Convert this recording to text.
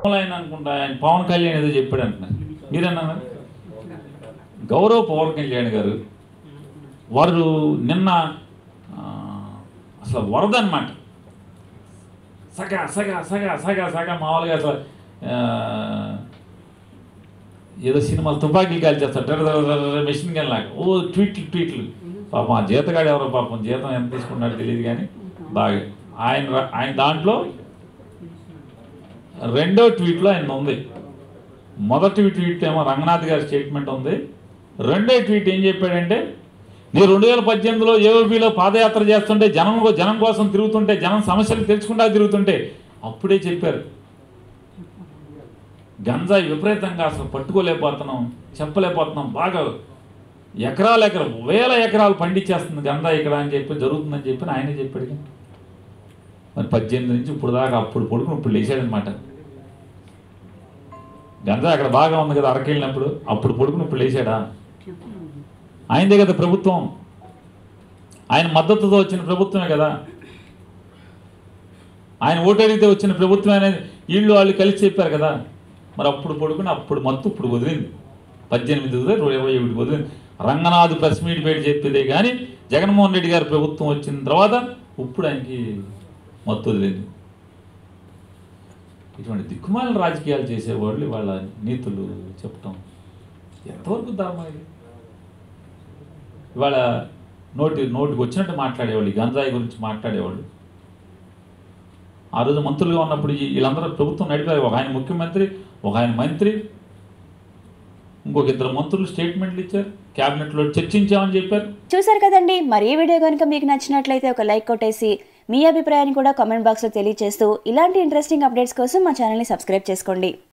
ఆయన అనుకుంటా ఆయన పవన్ కళ్యాణ్ ఏదో చెప్పాడు అంటున్నారు మీరన్నా గౌరవ్ పవన్ కళ్యాణ్ గారు వారు నిన్న ఆ, అసలు వరద అనమాట సగ సగ సగ సగ సగ మామూలుగా అసలు ఆ, ఏదో సినిమాలు తుపాకీలు కాల్చేస్తారు డర్ డర్ డర్ డర్ మెషిన్ గన్ లాగా ఓ ట్వీట్లు ట్వీట్లు పాపం ఆ జీతగాడు ఎవరో పాపం జీతం ఎంత తీసుకున్నాడో తెలియదు కానీ బాగా ఆయన ర- ఆయన దాంట్లో రెండో ట్వీట్లో ఆయన ఉంది మొదటి ట్వీట్ ఏమో రంగనాథ్ గారి స్టేట్మెంట్ ఉంది రెండో ట్వీట్ ఏం చెప్పాడంటే నేను రెండు వేల పద్దెనిమిదిలో ఏఓబీలో పాదయాత్ర చేస్తుంటే జనం జనం కోసం తిరుగుతుంటే జనం సమస్యలు తెలుసుకుంటా తిరుగుతుంటే అప్పుడే చెప్పారు గంజాయి విపరీతంగా అసలు పట్టుకోలేకపోతున్నాం చెప్పలేకపోతున్నాం బాగా ఎకరాలు ఎకరం వేల ఎకరాలు పండించేస్తుంది గంజాయి ఇక్కడ అని చెప్పి జరుగుతుందని చెప్పి ఆయనే చెప్పాడు కదా. మరి పద్దెనిమిది నుంచి ఇప్పుడు దాకా అప్పుడు పడుకుని ఇప్పుడు లేచాడనమాట గంజాయి అక్కడ బాగా ఉంది కదా అరకెళ్ళినప్పుడు అప్పుడు పడుకుని ఇప్పుడు లేచాడా ఆయనదే కదా ప్రభుత్వం ఆయన మద్దతుతో వచ్చిన ప్రభుత్వమే కదా ఆయన ఓటడిగితే వచ్చిన ప్రభుత్వం అనేది వీళ్ళు వాళ్ళు కలిసి చెప్పారు కదా మరి అప్పుడు పడుకుని అప్పుడు మత్తు ఇప్పుడు వదిలింది పద్దెనిమిది వదిలి ఇరవై ఒకటి వదిలింది రంగనాథ్ ప్రెస్ మీట్ పెట్టి చెప్పేదే కానీ జగన్మోహన్ రెడ్డి గారి ప్రభుత్వం వచ్చిన తర్వాత ఇప్పుడు ఆయనకి మత్తు వదిలింది ఇటువంటి దిక్కుమాలిన రాజకీయాలు చేసేవాళ్ళు వాళ్ళ నీతులు చెప్పటం ఎంతవరకు ధర్మం ఇది ఇవాళ నోటి నోటికి వచ్చినట్టు మాట్లాడేవాళ్ళు ఈ గంజాయి గురించి మాట్లాడేవాళ్ళు ఆ రోజు మంత్రులుగా ఉన్నప్పుడు ఈ- వీళ్ళందరూ ప్రభుత్వం నడిపారు ఒక ఆయన ముఖ్యమంత్రి ఒక ఆయన మంత్రి ఇంకొక ఇద్దరు మంత్రులు స్టేట్మెంట్లు ఇచ్చారు క్యాబినెట్లో చర్చించామని చెప్పారు చూసారు కదండి మరి ఈ వీడియో కనుక మీకు నచ్చినట్లయితే ఒక లైక్ కొట్టేసి మీ అభిప్రాయాన్ని కూడా కామెంట్ బాక్స్లో తెలియజేస్తూ ఇలాంటి ఇంట్రెస్టింగ్ అప్డేట్స్ కోసం మా ఛానల్ని సబ్స్క్రైబ్ చేసుకోండి